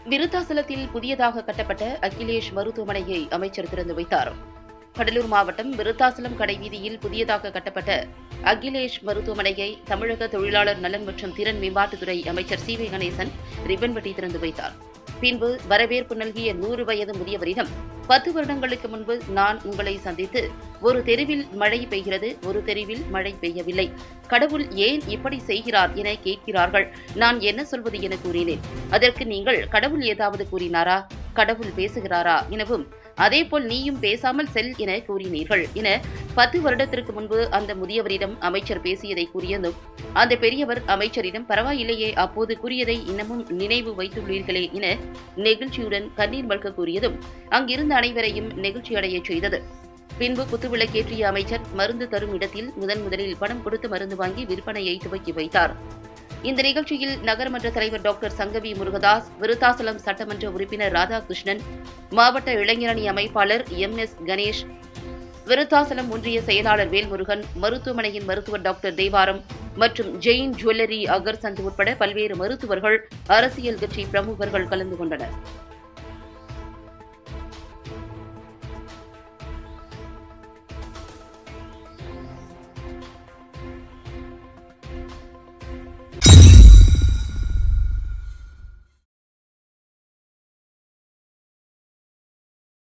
விருத்தாசலத்தில் புதியதாக கட்டப்பட்ட அகிலேஷ் மருத்துவமனையை அமைச்சர் திறந்து வைத்தார் கடலூர் மாவட்டம் விருத்தாசலம் கடைவீதியில் புதியதாக கட்டப்பட்ட அகிலேஷ் மருத்துவமனையை தமிழக தொழிலாளர் நலன் மற்றும் திறன் மேம்பாட்டுத்துறை அமைச்சர் சி வி கணேசன் ரிப்பன் வெட்டி திறந்து வைத்தார் பின்பு வரவேற்பு நல்கிய நூறு வயது முதியவரிடம் பத்து வருடங்களுக்கு முன்பு நான் உங்களை சந்தித்து ஒரு தெருவில் மழை பெய்கிறது ஒரு தெருவில் மழை பெய்யவில்லை கடவுள் ஏன் இப்படி செய்கிறார் என கேட்கிறார்கள் நான் என்ன சொல்வது என கூறினேன் அதற்கு நீங்கள் கடவுள் ஏதாவது கூறினாரா கடவுள் பேசுகிறாரா எனவும் அதேபோல் நீயும் பேசாமல் செல் என கூறினீர்கள் என பத்து வருடத்திற்கு முன்பு அந்த முதியவரிடம் அமைச்சர் பேசியதை கூறியதும் அந்த பெரியவர் அமைச்சரிடம் பரவாயில்லையே அப்போது கூறியதை இன்னமும் நினைவு வைத்துள்ளீர்களே என நெகிழ்ச்சியுடன் கண்ணீர் மல்க கூறியதும் அங்கிருந்த அனைவரையும் நெகிழ்ச்சியடையச் செய்தது பின்பு குத்துவிளக்கேற்றிய அமைச்சர் மருந்து தரும் இடத்தில் முதன் முதலில் பணம் கொடுத்து மருந்து வாங்கி விற்பனையை துவக்கி வைத்தார் இந்த நிகழ்ச்சியில் நகரமன்ற தலைவர் டாக்டர் சங்கவி முருகதாஸ் விருத்தாசலம் சட்டமன்ற உறுப்பினர் ராதாகிருஷ்ணன் மாவட்ட இளைஞரணி அமைப்பாளர் எம் எஸ் கணேஷ் விருத்தாசலம் ஒன்றிய செயலாளர் வேல்முருகன் மருத்துவமனையின் மருத்துவர் டாக்டர் தேவாரம் மற்றும் ஜெயின் ஜுவல்லரி அகர் சந்த் உட்பட பல்வேறு மருத்துவர்கள் அரசியல் கட்சி பிரமுகர்கள் கலந்து கொண்டனர்